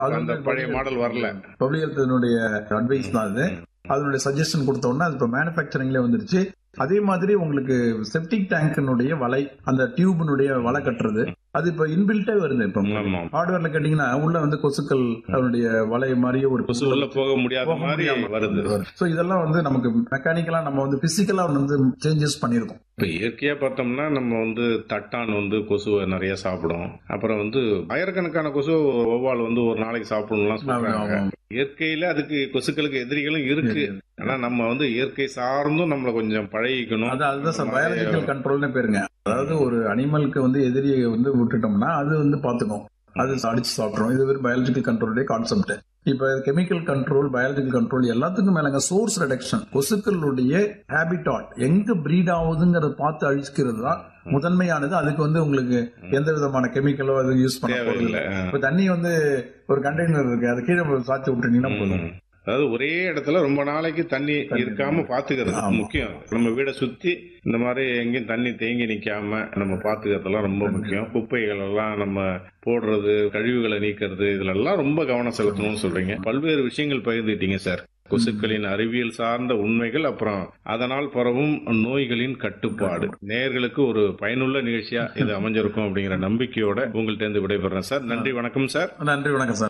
அந்த பழைய மாடல் வரல பப்ளிக் ஹெல்த்தினுடைய அட்வைஸ் தான் அது அதனுடைய சஜஷன் கொடுத்த உடனே அது இப்போ மேனுஃபேக்சரிங்ல வந்துருச்சு அதே மாதிரி உங்களுக்கு செப்டிக் டேங்கினுடைய வலை அந்த டியூபினுடைய வலை கட்டுறது அது இப்போ இன்பில்ட்டே வருது இப்போ ஆமா ஹார்ட்வேர்ல கேட்டீங்கன்னா உள்ள வந்து கொசுக்கள் அதனுடைய வலை மாதிரியே ஒரு கொசு உள்ள போக முடியாத போக மாதிரி முடியாம வருது சோ இதெல்லாம் வந்து நமக்கு மெக்கானிக்கலா நம்ம வந்து பிசிக்கலா வந்து சேஞ்சஸ் பண்ணிருக்கோம் இப்ப இயற்கையா பார்த்தோம்னா நம்ம வந்து தட்டான் வந்து கொசுவை நிறைய சாப்பிடும் அப்புறம் வந்து ஆயிரக்கணக்கான கொசு ஒவ்வால் வந்து ஒரு நாளைக்கு சாப்பிடணும்லாம் சொல்றாங்க இயற்கையில அதுக்கு கொசுக்களுக்கு எதிரிகளும் இருக்கு ஆனா நம்ம வந்து இயற்கை சார்ந்தும் நம்மள கொஞ்சம் பழகிக்கணும் அது அதுதான் சார் பயாலஜிக்கல் கண்ட்ரோல்னு பேருங்க அதாவது ஒரு அனிமலுக்கு வந்து எதிரியை வந்து விட்டுட்டோம்னா அது வந்து பாத்துக்கும் அது அடிச்சு சாப்பிட்றோம் இது ஒரு பயாலஜிக்கல் கண்ட்ரோலுடைய கான்செப்ட் இப்ப கெமிக்கல் கண்ட்ரோல் பயாலஜிக்கல் கண்ட்ரோல் எல்லாத்துக்கும் மேலங்க சோர்ஸ் ரெடக்ஷன் கொசுக்களுடைய ஹேபிட்டாட் எங்க பிரீட் ஆகுதுங்கிறத பார்த்து அழிச்சுக்கிறது தான் முதன்மையானது அதுக்கு வந்து உங்களுக்கு எந்த விதமான கெமிக்கலோ அது யூஸ் பண்ண போறது தேவையில்லை இப்ப தண்ணி வந்து ஒரு கண்டெய்னர் இருக்கு அது கீழே சாச்சி விட்டுட்டீங்கன்னா போதும் ம். அதாவது ஒரே இடத்துல ரொம்ப நாளைக்கு தண்ணி தண்ணி இருக்காம பாத்துக்கிறது ஆமா. முக்கியம் நம்ம வீடை சுத்தி இந்த மாதிரி எங்கேயும் தண்ணி தேங்கி நிக்காம நம்ம பாத்துக்கிறதெல்லாம் ரொம்ப முக்கியம் குப்பைகள் எல்லாம் நம்ம போடுறது கழிவுகளை நீக்கிறது இதுல எல்லாம் ரொம்ப கவனம் செலுத்தணும்னு சொல்றீங்க பல்வேறு விஷயங்கள் பகிர்ந்துட்டீங்க சார் கொசுக்களின் அறிவியல் சார்ந்த உண்மைகள் அப்புறம் அதனால் பரவும் நோய்களின் கட்டுப்பாடு நேயர்களுக்கு ஒரு பயனுள்ள நிகழ்ச்சியா இது அமைஞ்சிருக்கும் அப்படிங்கிற நம்பிக்கையோட உங்கள்ட்ட இருந்து விடைபெறேன் சார் நன்றி வணக்கம் சார் நன்றி வணக்கம் சார்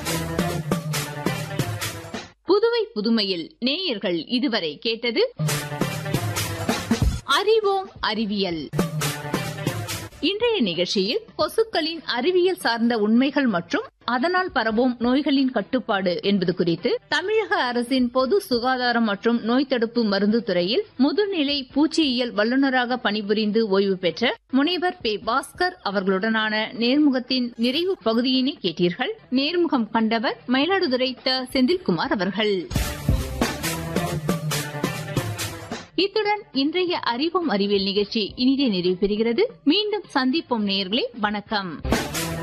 புதுவை புதுமையில் நேயர்கள் இதுவரை கேட்டது அறிவோம் அறிவியல் இன்றைய நிகழ்ச்சியில் கொசுக்களின் அறிவியல் சார்ந்த உண்மைகள் மற்றும் அதனால் பரவும் நோய்களின் கட்டுப்பாடு என்பது குறித்து தமிழக அரசின் பொது சுகாதாரம் மற்றும் நோய் தடுப்பு மருந்து துறையில் முதுநிலை பூச்சியியல் வல்லுநராக பணிபுரிந்து ஓய்வு பெற்ற முனைவர் பே பாஸ்கர் அவர்களுடனான நேர்முகத்தின் நிறைவு பகுதியினை கேட்டீர்கள் நேர்முகம் கண்டவர் மயிலாடுதுறை த செந்தில்குமார் அவர்கள் இத்துடன் இன்றைய அறிவோம் அறிவியல் நிகழ்ச்சி இனிதே நிறைவு பெறுகிறது மீண்டும் சந்திப்போம் நேயர்களே வணக்கம்